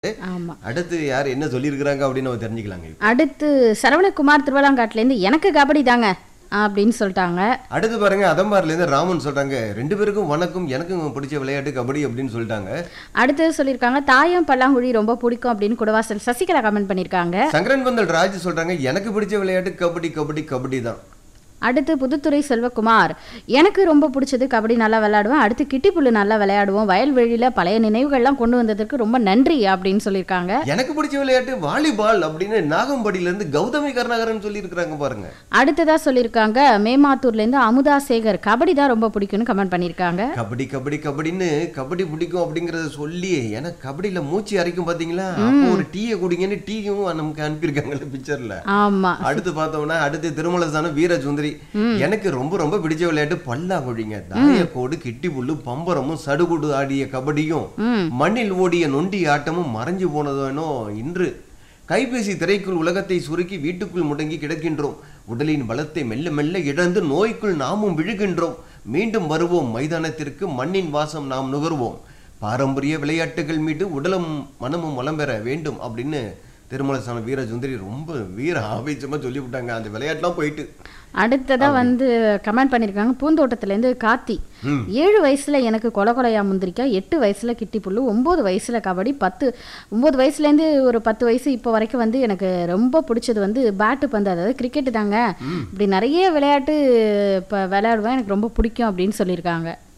ஆமா அடுத்து யார் என்ன சொல்லியிருக்கிறாங்க அப்படின்னு நம்ம தெரிஞ்சுக்கலாங்க இப்போ. அடுத்து சரவணகுமார் திருவள்ளாங்காட்டுலேருந்து எனக்கு கபடி தாங்க அப்படின்னு சொல்லிட்டாங்க அடுத்து பாருங்க அதம்பார்லேருந்து ராமன் சொல்றாங்க ரெண்டு பேருக்கும் வணக்கம் எனக்கும் பிடிச்ச விளையாட்டு கபடி அப்படின்னு சொல்லிட்டாங்க அடுத்து சொல்லியிருக்காங்க தாயம் பல்லாங்குழி ரொம்ப பிடிக்கும் அப்படின்னு குடவாசல் சசிகலா கமெண்ட் பண்ணியிருக்காங்க சங்கரன் பந்தல் ராஜ் சொல்றாங்க எனக்கு பிடிச்ச விளையாட்டு கபடி கபடி கபடி தான் அடுத்து புதுத்துறை செல்வகுமார் எனக்கு ரொம்ப பிடிச்சது கபடி நல்லா விளையாடுவேன் அடுத்து கிட்டிப்புல்லு நல்லா விளையாடுவோம் வயல்வெளியில் பழைய நினைவுகள்லாம் கொண்டு வந்ததற்கு ரொம்ப நன்றி அப்படின்னு சொல்லியிருக்காங்க எனக்கு பிடிச்ச விளையாட்டு வாலிபால் அப்படின்னு நாகம்படியில இருந்து கௌதமி கருணாகரன் சொல்லியிருக்கிறாங்க பாருங்க அடுத்ததா சொல்லியிருக்காங்க மேமாத்தூர்லேருந்து அமுதா சேகர் கபடி தான் ரொம்ப பிடிக்கும்னு கமெண்ட் பண்ணியிருக்காங்க கபடி கபடி கபடின்னு கபடி பிடிக்கும் அப்படிங்கறத சொல்லி எனக்கு கபடியில மூச்சு அரைக்கும் பாத்தீங்களா அப்போ ஒரு டீயை குடிங்கன்னு டீயும் நமக்கு அனுப்பியிருக்காங்கல்ல பிக்சர்ல ஆமா அடுத்து பார்த்தோம்னா அடுத்து திருமலசான வீர சுந்தரி எனக்கு ரொம்ப ரொம்ப பிடிச்ச விளையாட்டு பல்லாங்குழிங்க தாயக்கோடு கிட்டி புல்லு பம்பரமும் சடுகுடு ஆடிய கபடியும் ம் மண்ணில் ஓடிய நொண்டி ஆட்டமும் மறைஞ்சு போனதேனோ இன்று கைபேசி திரைக்குள் உலகத்தை சுருக்கி வீட்டுக்குள் முடங்கி கிடக்கின்றோம் உடலின் பலத்தை மெல்ல மெல்ல இழந்து நோய்க்குள் நாமும் விழுகின்றோம் மீண்டும் வருவோம் மைதானத்திற்கு மண்ணின் வாசம் நாம் நுகர்வோம் பாரம்பரிய விளையாட்டுகள் மீது உடலும் மனமும் வளம் பெற வேண்டும் அப்படின்னு திருமலசான வீர சுந்தரி ரொம்ப வீர ஆவேசமா சொல்லி விட்டாங்க அந்த விளையாட்டுலாம் போயிட்டு அடுத்ததா வந்து கமெண்ட் பண்ணியிருக்காங்க பூந்தோட்டத்துலேருந்து கார்த்தி ம். ஏழு வயசுல எனக்கு கொலை கொலையா முந்திரிக்காய் எட்டு வயசுல கிட்டி புல்லு ஒம்பது வயசுல கபடி பத்து ஒம்பது வயசுலேருந்து ஒரு பத்து வயசு இப்போ வரைக்கும் வந்து எனக்கு ரொம்ப பிடிச்சது வந்து பேட்டு பந்து அதாவது கிரிக்கெட்டு தாங்க இப்படி நிறைய விளையாட்டு இப்போ விளையாடுவேன் எனக்கு ரொம்ப பிடிக்கும் அப்படின்னு சொல்லியிருக்காங்க